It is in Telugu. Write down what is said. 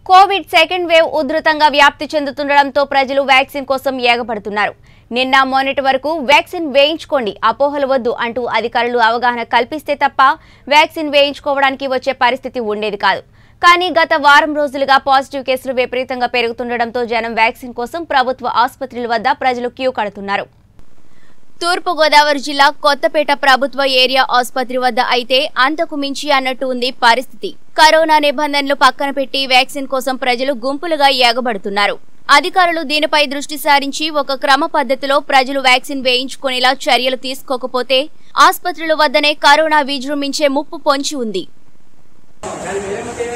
కోవిడ్ సెకండ్ వేవ్ ఉధృతంగా వ్యాప్తి చెందుతుండటంతో ప్రజలు వ్యాక్సిన్ కోసం ఏగపడుతున్నారు నిన్న మొన్నటి వరకు వ్యాక్సిన్ వేయించుకోండి అపోహలు వద్దు అంటూ అధికారులు అవగాహన కల్పిస్తే తప్ప వ్యాక్సిన్ వేయించుకోవడానికి వచ్చే పరిస్థితి ఉండేది కాదు కానీ గత వారం రోజులుగా పాజిటివ్ కేసులు విపరీతంగా పెరుగుతుండటంతో జనం వ్యాక్సిన్ కోసం ప్రభుత్వ ఆసుపత్రుల వద్ద ప్రజలు క్యూ కడుతున్నారు తూర్పుగోదావరి జిల్లా కొత్తపేట ప్రభుత్వ ఏరియా ఆసుపత్రి వద్ద అయితే అంతకు మించి అన్నట్టు ఉంది పరిస్థితి కరోనా నిబంధనలు పక్కన పెట్టి వ్యాక్సిన్ కోసం ప్రజలు గుంపులుగా ఎగబడుతున్నారు అధికారులు దీనిపై దృష్టి సారించి ఒక క్రమ పద్ధతిలో ప్రజలు వ్యాక్సిన్ వేయించుకునేలా చర్యలు తీసుకోకపోతే ఆసుపత్రుల వద్దనే కరోనా విజృంభించే ముప్పు పొంచి ఉంది దాని మీద